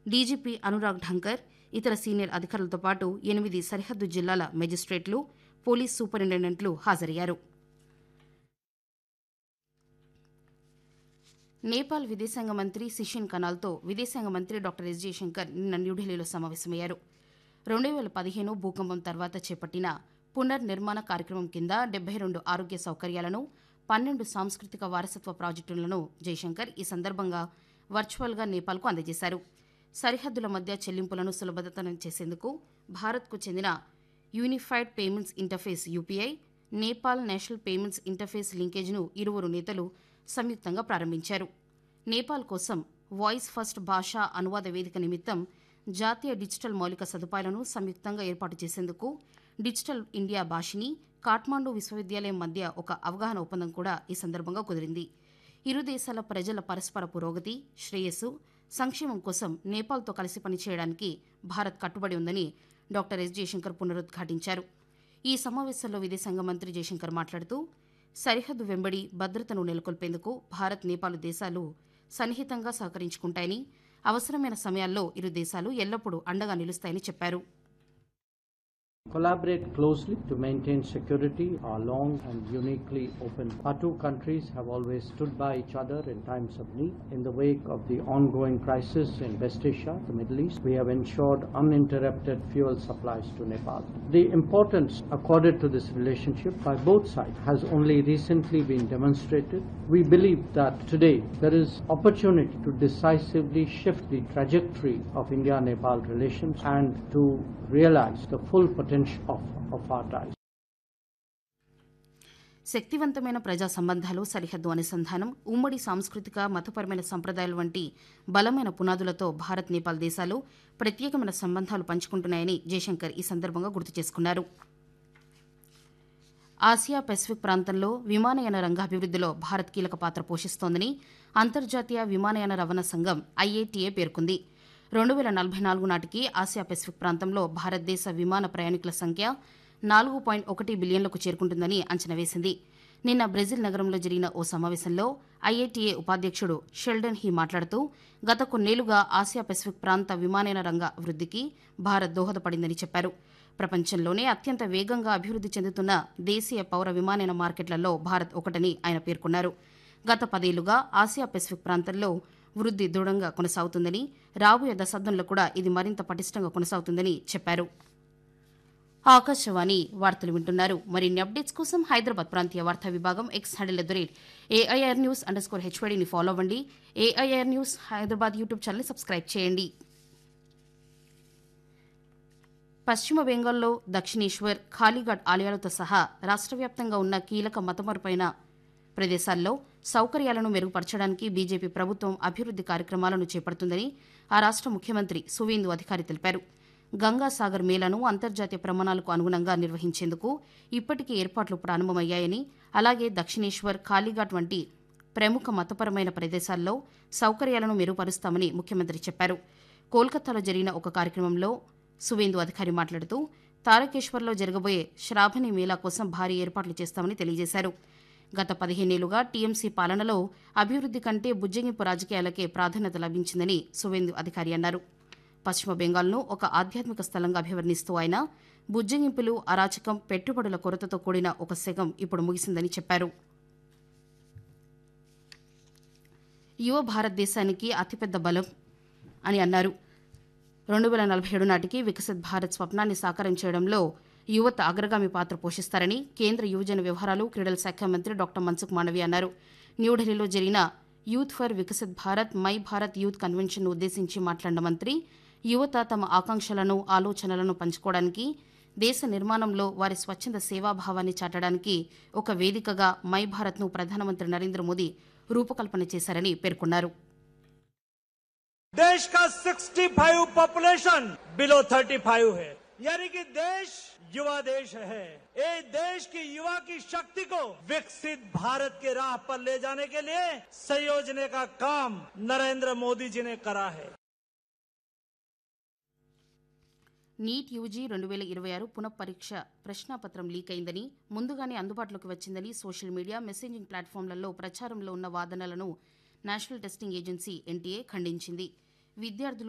DGP Anurag ఢంకర్ ఇతర senior అధికారులతో పాటు ఎనిమిది సరిహద్దు జిల్లాల మెజిస్ట్రేట్లు పోలీస్ సూపరింటెండెంట్లు హాజరయ్యారు నేపాల్ విదేశాంగ మంత్రి సిషిన్ కనాల్తో విదేశాంగ మంత్రి డాక్టర్ ఎస్ జయశంకర్ నిన్న న్యూఢిల్లీలో సమావేశమయ్యారు రెండు వేల పదిహేను భూకంపం తర్వాత చేపట్టిన పునర్నిర్మాణ కార్యక్రమం కింద డెబ్బై రెండు ఆరోగ్య సౌకర్యాలను పన్నెండు సాంస్కృతిక వారసత్వ ప్రాజెక్టులను జయశంకర్ ఈ సందర్భంగా వర్చువల్గా నేపాల్కు అందజేశారు సరిహద్దుల మధ్య చెల్లింపులను సులభతరం చేసేందుకు భారత్కు చెందిన unified payments interface UPI Nepal national payments interface లింకేజ్ను ఇరువురు నేతలు సంయుక్తంగా ప్రారంభించారు నేపాల్ కోసం వాయిస్ ఫస్ట్ భాషా అనువాద వేదిక నిమిత్తం జాతీయ డిజిటల్ మౌలిక సదుపాయాలను సంయుక్తంగా ఏర్పాటు చేసేందుకు డిజిటల్ ఇండియా భాషిని కాఠ్మాండు విశ్వవిద్యాలయం మధ్య ఒక అవగాహన ఒప్పందం కూడా ఈ సందర్భంగా కుదిరింది ఇరు దేశాల ప్రజల పరస్పర పురోగతి శ్రేయస్సు సంక్షేమం కోసం నేపాల్తో కలిసి పనిచేయడానికి భారత్ కట్టుబడి ఉందని డాక్టర్ ఎస్ జయశంకర్ పునరుద్ఘాటించారు ఈ సమావేశంలో విదేశాంగ మంత్రి జయశంకర్ మాట్లాడుతూ సరిహద్దు వెంబడి భద్రతను నెలకొల్పేందుకు భారత్ నేపాల్ దేశాలు సన్నిహితంగా సహకరించుకుంటాయని అవసరమైన సమయాల్లో ఇరు దేశాలు ఎల్లప్పుడూ అండగా నిలుస్తాయని చెప్పారు collaborate closely to maintain security are long and uniquely open. Our two countries have always stood by each other in times of need. In the wake of the ongoing crisis in West Asia, the Middle East, we have ensured uninterrupted fuel supplies to Nepal. The importance accorded to this relationship by both sides has only recently been demonstrated. We believe that today there is opportunity to decisively shift the trajectory of India-Nepal relations and to realize the full potential of, of our ties. శక్తివంతమైన ప్రజా సంబంధాలు సరిహద్దు అనుసంధానం ఉమ్మడి సాంస్కృతిక మతపరమైన సంప్రదాయాలు వంటి బలమైన పునాదులతో భారత్ నేపాల్ దేశాలు ప్రత్యేకమైన సంబంధాలు పంచుకుంటున్నాయని జయశంకర్ ఈ సందర్భంగా గుర్తు చేసుకున్నారు ఆసియా పెసిఫిక్ ప్రాంతంలో విమానయాన రంగాభివృద్ధిలో భారత్ కీలక పాత్ర పోషిస్తోందని అంతర్జాతీయ విమానయాన రవాణా సంఘం ఐఏటీఏ పేర్కొంది రెండు వేల నలభై నాలుగు నాటికి ఆసియా పెసిఫిక్ ప్రాంతంలో భారతదేశ విమాన ప్రయాణికుల సంఖ్య నాలుగు పాయింట్ ఒకటి బిలియన్లకు చేరుకుంటుందని అంచనా వేసింది నిన్న బ్రెజిల్ నగరంలో జరిగిన ఓ సమావేశంలో ఐఏటీఏ ఉపాధ్యక్షుడు షెల్డన్ హీ మాట్లాడుతూ గత కొన్నేళ్లుగా ఆసియా పెసిఫిక్ ప్రాంత విమానయాన రంగ వృద్ధికి భారత్ దోహదపడిందని చెప్పారు ప్రపంచంలోనే అత్యంత వేగంగా అభివృద్ది చెందుతున్న దేశీయ పౌర విమానయాన మార్కెట్లలో భారత్ ఒకటని ఆయన పేర్కొన్నారు గత పదేళ్లుగా ఆసియా పెసిఫిక్ ప్రాంతంలో వృద్ధి దృఢంగా కొనసాగుతుందని రాబోయే దశాబ్దంలో కూడా ఇది మరింత పటిష్టంగా కొనసాగుతుందని చెప్పారు ఆకాశవాణి వార్తలు వింటున్నారు మరిన్ని అప్డేట్స్ కోసం హైదరాబాద్ ప్రాంతీయ వార్తా విభాగం X handle at the rate AIR news underscore హెచ్వైడీని ఫాలో అవ్వండి AIR news Hyderabad YouTube channel subscribe చేయండి పశ్చిమ బెంగాల్లో దక్షిణేశ్వర్ ఖాళీఘాట్ ఆలయాలతో సహా రాష్ట్ర వ్యాప్తంగా ఉన్న కీలక మతమరుపైన ప్రదేశాల్లో సౌకర్యాలను మెరుగుపరచడానికి బీజేపీ ప్రభుత్వం అభివృద్ది కార్యక్రమాలను చేపడుతుందని ఆ రాష్ట ముఖ్యమంత్రి సువేందు అధికారి తెలిపారు గంగాసాగర్ మేళను అంతర్జాతీయ ప్రమాణాలకు అనుగుణంగా నిర్వహించేందుకు ఇప్పటికే ఏర్పాట్లు ప్రారంభమయ్యాయని అలాగే దక్షిణేశ్వర్ కాళీఘాట్ వంటి ప్రముఖ మతపరమైన ప్రదేశాల్లో సౌకర్యాలను మెరుగుపరుస్తామని ముఖ్యమంత్రి చెప్పారు కోల్కతాలో జరిగిన ఒక కార్యక్రమంలో సువేందు అధికారి మాట్లాడుతూ తారకేశ్వర్లో జరగబోయే శ్రావణి మేళా కోసం భారీ ఏర్పాట్లు చేస్తామని తెలియజేశారు గత పదిహేనేళ్లుగా టీఎంసీ పాలనలో అభివృద్ది కంటే బుజ్జగింపు రాజకీయాలకే ప్రాధాన్యత లభించిందని సువేందు అధికారి అన్నారు పశ్చిమ బెంగాల్ను ఒక ఆధ్యాత్మిక స్థలంగా అభివర్ణిస్తూ ఆయన బుజ్జగింపులు అరాచకం పెట్టుబడుల కొరతతో కూడిన ఒక శకం ఇప్పుడు ముగిసిందని చెప్పారు యువ భారతదేశానికి అతిపెద్ద బలం అని అన్నారు రెండు వేల నలభై ఏడు నాటికి వికసిత్ భారత్ స్వప్నాన్ని సాకారం చేయడంలో యువత అగ్రగామి పాత్ర పోషిస్తారని కేంద్ర యువజన వ్యవహారాలు క్రీడల శాఖ మంత్రి డాక్టర్ మన్సుఖ్ మాండవి అన్నారు న్యూఢిల్లీలో జరిగిన youth for Viksit Bharat my Bharat youth convention ఉద్దేశించి మాట్లాడిన మంత్రి యువత తమ ఆకాంక్షలను ఆలోచనలను పంచుకోవడానికి దేశ నిర్మాణంలో వారి స్వచ్ఛంద సేవాభావాన్ని చాటడానికి ఒక వేదికగా మై భారత్ను ప్రధానమంత్రి నరేంద్ర మోదీ రూపకల్పన చేశారని పేర్కొన్నారు देश का 65 पॉपुलेशन बिलो 35 है यानी कि देश युवा देश है ये देश की युवा की शक्ति को विकसित भारत के राह पर ले जाने के लिए संयोजने का काम नरेंद्र मोदी जी ने करा है నీట్ యూజీ రెండు వేల ఇరవై ఆరు పునఃపరీక్ష ప్రశ్నాపత్రం లీక్ అయిందని ముందుగానే అందుబాటులోకి వచ్చిందని సోషల్ మీడియా మెసేజింగ్ ప్లాట్ఫామ్లలో ప్రచారంలో ఉన్న వాదనలను నేషనల్ టెస్టింగ్ ఏజెన్సీ ఎన్టీఏ ఖండించింది విద్యార్థులు